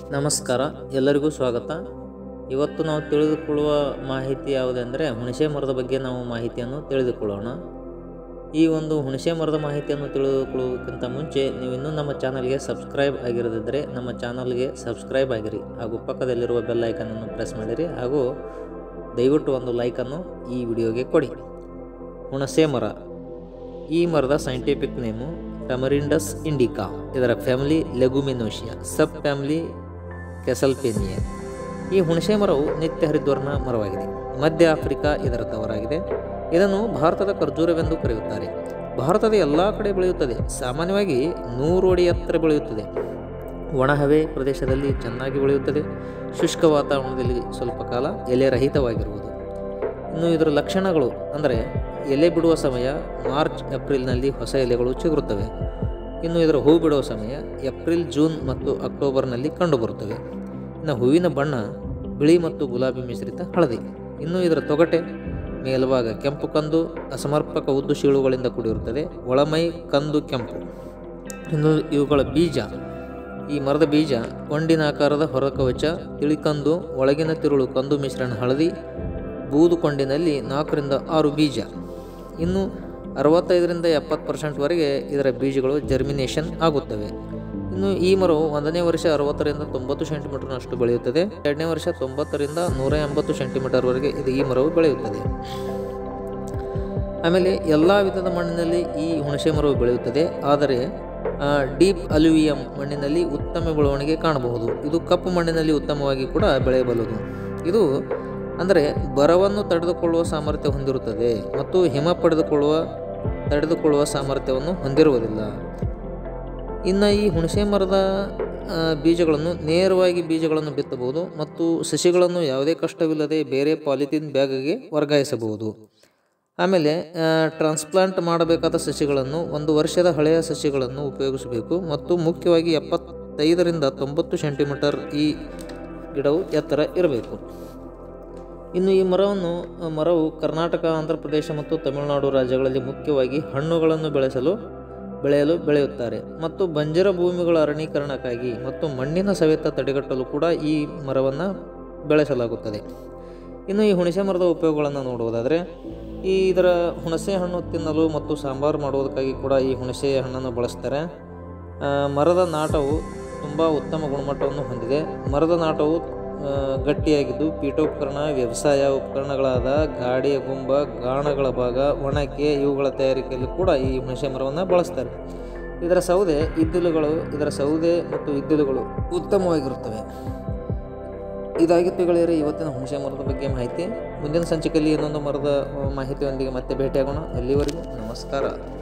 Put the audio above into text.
ನಮಸ್ಕಾರ ಎಲ್ಲರಿಗೂ ಸ್ವಾಗತ ಇವತ್ತು ನಾವು ತಿಳಿದುಕೊಳ್ಳುವ ಮಾಹಿತಿ ಯಾವುದೆಂದರೆ ಹುಣಸೆ ಮರದ ಬಗ್ಗೆ ನಾವು ಮಾಹಿತಿಯನ್ನು ತಿಳಿದುಕೊಳ್ಳೋಣ ಈ ಒಂದು ಹುಣಸೆ ಮರದ ಮಾಹಿತಿಯನ್ನು ತಿಳಿದುಕೊಳ್ಳುವುದಕ್ಕಿಂತ ಮುಂಚೆ ನೀವು ಇನ್ನೂ ನಮ್ಮ ಚಾನಲ್ಗೆ ಸಬ್ಸ್ಕ್ರೈಬ್ ಆಗಿರದಿದ್ದರೆ ನಮ್ಮ ಚಾನಲ್ಗೆ ಸಬ್ಸ್ಕ್ರೈಬ್ ಆಗಿರಿ ಹಾಗೂ ಪಕ್ಕದಲ್ಲಿರುವ ಬೆಲ್ ಐಕನನ್ನು ಪ್ರೆಸ್ ಮಾಡಿರಿ ಹಾಗೂ ದಯವಿಟ್ಟು ಒಂದು ಲೈಕನ್ನು ಈ ವಿಡಿಯೋಗೆ ಕೊಡಿ ಹುಣಸೆ ಮರ ಈ ಮರದ ಸೈಂಟಿಫಿಕ್ ನೇಮು ಟಮರಿಂಡಸ್ ಇಂಡಿಕಾ ಇದರ family Leguminosae subfamily Caesalpinia ಈ ಹುಣಸೆ ಮರವು ನಿತ್ಯ ಹರಿದ್ವರ್ಣ ಮರವಾಗಿದೆ ಮಧ್ಯ ಆಫ್ರಿಕಾ ಇದರ ತವರಾಗಿದೆ ಇದನ್ನು ಭಾರತದ ಖರ್ಜೂರವೆಂದು ಕರೆಯುತ್ತಾರೆ ಭಾರತದ ಎಲ್ಲ ಕಡೆ ಬೆಳೆಯುತ್ತದೆ ಸಾಮಾನ್ಯವಾಗಿ ನೂರು ಅಡಿ ಎತ್ತರ ಬೆಳೆಯುತ್ತದೆ ಒಣಹವೆ ಪ್ರದೇಶದಲ್ಲಿ ಚೆನ್ನಾಗಿ ಬೆಳೆಯುತ್ತದೆ ಶುಷ್ಕ ವಾತಾವರಣದಲ್ಲಿ ಸ್ವಲ್ಪ ಕಾಲ ಎಲೆ ರಹಿತವಾಗಿರುವುದು ಇನ್ನು ಇದರ ಲಕ್ಷಣಗಳು ಅಂದರೆ ಎಲೆ ಬಿಡುವ ಸಮಯ ಮಾರ್ಚ್ ಏಪ್ರಿಲ್ನಲ್ಲಿ ಹೊಸ ಎಲೆಗಳು ಚಿಗುರುತ್ತವೆ ಇನ್ನು ಇದರ ಹೂ ಬಿಡುವ ಸಮಯ ಏಪ್ರಿಲ್ ಜೂನ್ ಮತ್ತು ಅಕ್ಟೋಬರ್ನಲ್ಲಿ ಕಂಡುಬರುತ್ತವೆ ಇನ್ನು ಹೂವಿನ ಬಣ್ಣ ಬಿಳಿ ಮತ್ತು ಗುಲಾಬಿ ಮಿಶ್ರಿತ ಹಳದಿ ಇನ್ನು ಇದರ ತೊಗಟೆ ಮೇಲ್ಭಾಗ ಕೆಂಪು ಕಂದು ಅಸಮರ್ಪಕ ಉದ್ದು ಶೀಳುಗಳಿಂದ ಕೂಡಿರುತ್ತದೆ ಒಳಮೈ ಕಂದು ಕೆಂಪು ಇನ್ನು ಇವುಗಳ ಬೀಜ ಈ ಮರದ ಬೀಜ ಕೊಂಡಿನಾಕಾರದ ಹೊರಕವಚ ತಿಳಿಕಂದು ಒಳಗಿನ ತಿರುಳು ಕಂದು ಮಿಶ್ರಣ ಹಳದಿ ಬೂದುಕೊಂಡಿನಲ್ಲಿ ನಾಲ್ಕರಿಂದ ಆರು ಬೀಜ ಇನ್ನು ಅರವತ್ತೈದರಿಂದ ಎಪ್ಪತ್ತು ಪರ್ಸೆಂಟ್ವರೆಗೆ ಇದರ ಬೀಜಗಳು ಜರ್ಮಿನೇಷನ್ ಆಗುತ್ತವೆ ಇನ್ನು ಈ ಮರವು ಒಂದನೇ ವರ್ಷ ಅರವತ್ತರಿಂದ ತೊಂಬತ್ತು ಸೆಂಟಿಮೀಟರ್ನಷ್ಟು ಬೆಳೆಯುತ್ತದೆ ಎರಡನೇ ವರ್ಷ ತೊಂಬತ್ತರಿಂದ ನೂರ ಎಂಬತ್ತು ಸೆಂಟಿಮೀಟರ್ವರೆಗೆ ಇದು ಈ ಮರವು ಬೆಳೆಯುತ್ತದೆ ಆಮೇಲೆ ಎಲ್ಲ ವಿಧದ ಮಣ್ಣಿನಲ್ಲಿ ಈ ಹುಣಸೆ ಮರವು ಬೆಳೆಯುತ್ತದೆ ಆದರೆ ಡೀಪ್ ಅಲ್ಯೂವಿಯಂ ಮಣ್ಣಿನಲ್ಲಿ ಉತ್ತಮ ಬೆಳವಣಿಗೆ ಕಾಣಬಹುದು ಇದು ಕಪ್ಪು ಮಣ್ಣಿನಲ್ಲಿ ಉತ್ತಮವಾಗಿ ಕೂಡ ಬೆಳೆಯಬಲ್ಲದು ಇದು ಅಂದರೆ ಬರವನ್ನು ತಡೆದುಕೊಳ್ಳುವ ಸಾಮರ್ಥ್ಯ ಹೊಂದಿರುತ್ತದೆ ಮತ್ತು ಹಿಮ ಪಡೆದುಕೊಳ್ಳುವ ತಡೆದುಕೊಳ್ಳುವ ಸಾಮರ್ಥ್ಯವನ್ನು ಹೊಂದಿರುವುದಿಲ್ಲ ಇನ್ನು ಈ ಹುಣಸೆ ಮರದ ಆ, ಬೀಜಗಳನ್ನು ನೇರವಾಗಿ ಬೀಜಗಳನ್ನು ಬಿತ್ತಬಹುದು ಮತ್ತು ಸಸಿಗಳನ್ನು ಯಾವುದೇ ಕಷ್ಟವಿಲ್ಲದೆ ಬೇರೆ ಪಾಲಿಥೀನ್ ಬ್ಯಾಗ್ಗೆ ವರ್ಗಾಯಿಸಬಹುದು ಆಮೇಲೆ ಟ್ರಾನ್ಸ್ಪ್ಲಾಂಟ್ ಮಾಡಬೇಕಾದ ಸಸಿಗಳನ್ನು ಒಂದು ವರ್ಷದ ಹಳೆಯ ಸಸಿಗಳನ್ನು ಉಪಯೋಗಿಸಬೇಕು ಮತ್ತು ಮುಖ್ಯವಾಗಿ ಎಪ್ಪತ್ತೈದರಿಂದ ತೊಂಬತ್ತು ಸೆಂಟಿಮೀಟರ್ ಈ ಗಿಡವು ಎತ್ತರ ಇರಬೇಕು ಇನ್ನು ಈ ಮರವನ್ನು ಮರವು ಕರ್ನಾಟಕ ಆಂಧ್ರ ಪ್ರದೇಶ ಮತ್ತು ತಮಿಳುನಾಡು ರಾಜ್ಯಗಳಲ್ಲಿ ಮುಖ್ಯವಾಗಿ ಹಣ್ಣುಗಳನ್ನು ಬೆಳೆಸಲು ಬೆಳೆಯಲು ಬೆಳೆಯುತ್ತಾರೆ ಮತ್ತು ಬಂಜರ ಭೂಮಿಗಳ ಅರಣ್ಯೀಕರಣಕ್ಕಾಗಿ ಮತ್ತು ಮಣ್ಣಿನ ಸವೆತ ತಡೆಗಟ್ಟಲು ಕೂಡ ಈ ಮರವನ್ನು ಬೆಳೆಸಲಾಗುತ್ತದೆ ಇನ್ನು ಈ ಹುಣಸೆ ಮರದ ಉಪಯೋಗಗಳನ್ನು ನೋಡುವುದಾದರೆ ಈ ಇದರ ಹುಣಸೆ ಹಣ್ಣು ತಿನ್ನಲು ಮತ್ತು ಸಾಂಬಾರು ಮಾಡುವುದಕ್ಕಾಗಿ ಕೂಡ ಈ ಹುಣಸೆ ಹಣ್ಣನ್ನು ಬಳಸ್ತಾರೆ ಆ, ಮರದ ನಾಟವು ತುಂಬ ಉತ್ತಮ ಗುಣಮಟ್ಟವನ್ನು ಹೊಂದಿದೆ ಮರದ ನಾಟವು ಆ, ಗಟ್ಟಿಯಾಗಿದ್ದು ಪೀಠೋಪಕರಣ ವ್ಯವಸಾಯ ಉಪಕರಣಗಳಾದ ಗಾಡಿಯ ಗುಂಬ ಗಾಣಗಳ ಭಾಗ ಒಣಕೆ ಇವುಗಳ ತಯಾರಿಕೆಯಲ್ಲಿ ಕೂಡ ಈ ಹುಣಸೆ ಮರವನ್ನು ಬಳಸ್ತಾರೆ ಇದರ ಸೌದೆ ಇದ್ದಿಲುಗಳು ಇದರ ಸೌದೆ ಮತ್ತು ಇದ್ದಿಲುಗಳು ಉತ್ತಮವಾಗಿರುತ್ತವೆ ಇದಾಗಿತ್ತು ಗೆಳೆಯರೆ ಇವತ್ತಿನ ಹುಣಸೆ ಮರದ ಬಗ್ಗೆ ಮಾಹಿತಿ ಮುಂದಿನ ಸಂಚಿಕೆಯಲ್ಲಿ ಇನ್ನೊಂದು ಮರದ ಆ, ಮಾಹಿತಿಯೊಂದಿಗೆ ಮತ್ತೆ ಭೇಟಿಯಾಗೋಣ ಅಲ್ಲಿವರೆಗೂ ನಮಸ್ಕಾರ